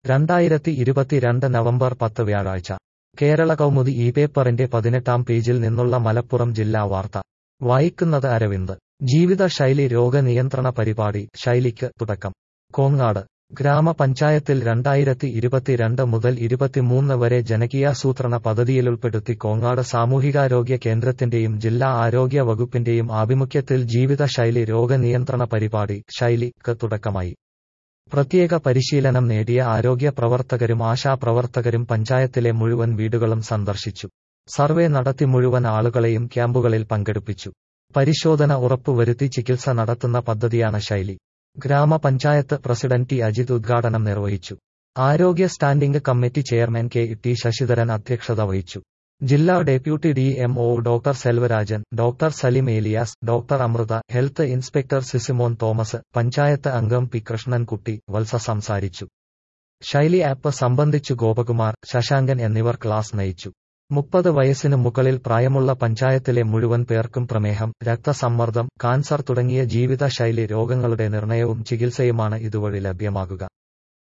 രണ്ടായിരത്തി ഇരുപത്തിരണ്ട് നവംബർ പത്ത് വ്യാഴാഴ്ച കേരള കൗമുദി ഈ പേപ്പറിന്റെ പതിനെട്ടാം പേജിൽ നിന്നുള്ള മലപ്പുറം ജില്ലാ വാർത്ത വായിക്കുന്നത് അരവിന്ദ് ജീവിതശൈലി രോഗനിയന്ത്രണ പരിപാടി ശൈലിക്ക് തുടക്കം കോങ്ങാട് ഗ്രാമപഞ്ചായത്തിൽ രണ്ടായിരത്തി ഇരുപത്തിരണ്ട് മുതൽ ഇരുപത്തിമൂന്ന് വരെ ജനകീയാസൂത്രണ പദ്ധതിയിലുൾപ്പെടുത്തി കോങ്ങാട് സാമൂഹികാരോഗ്യ കേന്ദ്രത്തിന്റെയും ജില്ലാ ആരോഗ്യ വകുപ്പിന്റെയും ആഭിമുഖ്യത്തിൽ ജീവിതശൈലി രോഗനിയന്ത്രണ പരിപാടി ശൈലിക്ക് തുടക്കമായി പ്രത്യേക പരിശീലനം നേടിയ ആരോഗ്യ പ്രവർത്തകരും ആശാപ്രവർത്തകരും പഞ്ചായത്തിലെ മുഴുവൻ വീടുകളും സന്ദർശിച്ചു സർവേ നടത്തി മുഴുവൻ ആളുകളെയും ക്യാമ്പുകളിൽ പങ്കെടുപ്പിച്ചു പരിശോധന ഉറപ്പുവരുത്തി ചികിത്സ നടത്തുന്ന പദ്ധതിയാണ് ശൈലി ഗ്രാമപഞ്ചായത്ത് പ്രസിഡന്റ് ടി അജിത് ഉദ്ഘാടനം നിർവഹിച്ചു ആരോഗ്യ standing committee chairman K T Sasidharan അധ്യക്ഷത വഹിച്ചു ജില്ലാ deputy D M O doctor Selvarajan doctor Salim Elias doctor Amritha health inspector Sisimon Thomas panchayat അംഗം പി കൃഷ്ണൻകുട്ടി വത്സ സംസാരിച്ചു ശൈലി ആപ്പ് സംബന്ധിച്ചു ഗോപകുമാർ ശശാങ്കൻ എന്നിവർ ക്ലാസ് നയിച്ചു മുപ്പത് വയസ്സിന് മുകളിൽ പ്രായമുള്ള പഞ്ചായത്തിലെ മുഴുവൻ പേർക്കും പ്രമേഹം രക്തസമ്മർദ്ദം കാൻസർ തുടങ്ങിയ ജീവിതശൈലി രോഗങ്ങളുടെ നിർണയവും ചികിത്സയുമാണ് ഇതുവഴി ലഭ്യമാകുക